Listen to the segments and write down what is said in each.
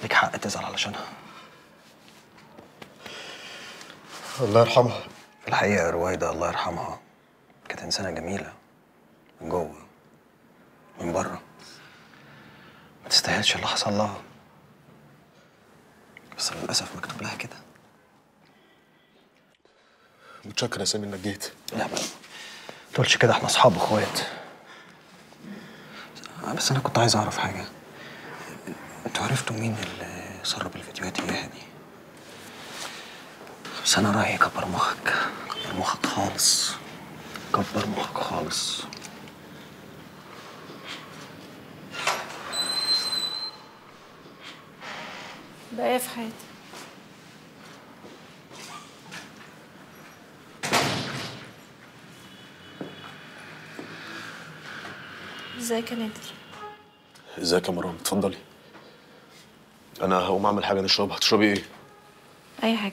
ليك حق تزعل علشانها الله يرحمها في الحقيقة يا رويدة الله يرحمها كانت إنسانة جميلة من جوه من بره ما تستاهلش اللي حصل لها بس للأسف مكتوب لها كده متشكر يا سامي انك جيت لا ما تقولش كده احنا اصحاب اخوات بس انا كنت عايز اعرف حاجه انتوا عرفتوا مين اللي سرب الفيديوهات اياها دي بس انا رايي كبر مخك كبر مخك خالص كبر مخك خالص بقى في حياتي ازيك يا نادر ازيك يا مروان اتفضلي انا هقوم اعمل حاجه نشربها هتشربي ايه اي حاجه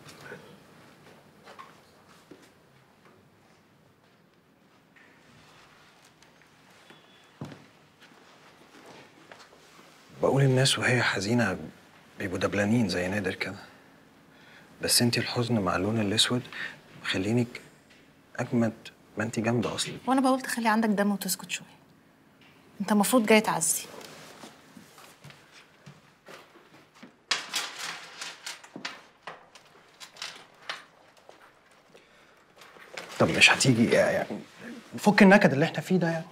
بقول الناس وهي حزينه بيبقوا دبلانين زي نادر كده بس انتي الحزن مع اللون الاسود مخلينك اجمد ما انتي جامده اصلا وانا بقول تخلي عندك دم وتسكت شويه انت المفروض جاي تعزي طب مش هتيجي يعني فك النكد اللي احنا فيه ده يعني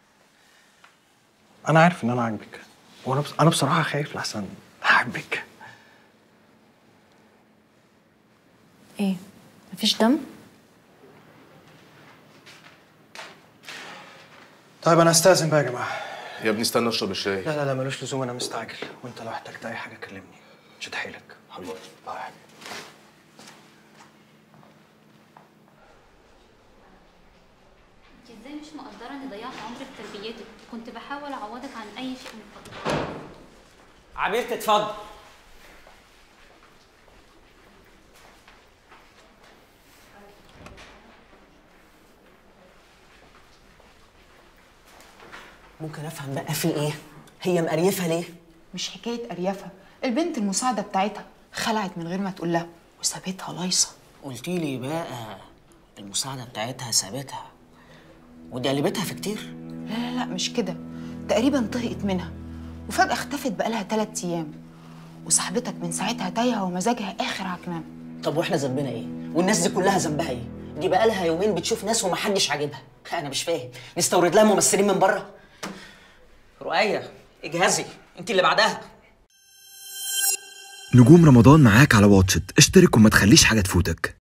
انا عارف ان انا عاجبك وانا بص... انا بصراحه خايف لحسن احبك ايه مفيش دم طيب انا استاذن بقى يا جماعه يا ابني استنى اشرب الشاي لا لا لا ملوش لزوم انا مستعجل وانت لو احتجت اي حاجه كلمني شد حيلك حبيبي باي يا حبيبي. انت ازاي مش مقدرة اني ضيعت عمري في تربيتك كنت بحاول اعوضك عن اي شيء من فضلك عبير تتفضل ممكن افهم بقى في ايه هي مقريفه ليه مش حكاية أريافة البنت المساعدة بتاعتها خلعت من غير ما تقول لها وسابتها لايصة قلتي لي بقى المساعده بتاعتها سابتها ودي قلبتها في كتير لا لا لا مش كده تقريبا طهقت منها وفجأة اختفت بقالها تلات أيام وصاحبتك من ساعتها تايهة ومزاجها آخر عكنان طب واحنا ذنبنا ايه والناس دي كلها ذنبها ايه دي بقى لها يومين بتشوف ناس ومحدش عاجبها انا مش فاهم نستورد لها ممثلين من بره رؤية اجهزي انت اللي بعدها نجوم رمضان معاك على واتشت اشترك وما تخليش حاجة تفوتك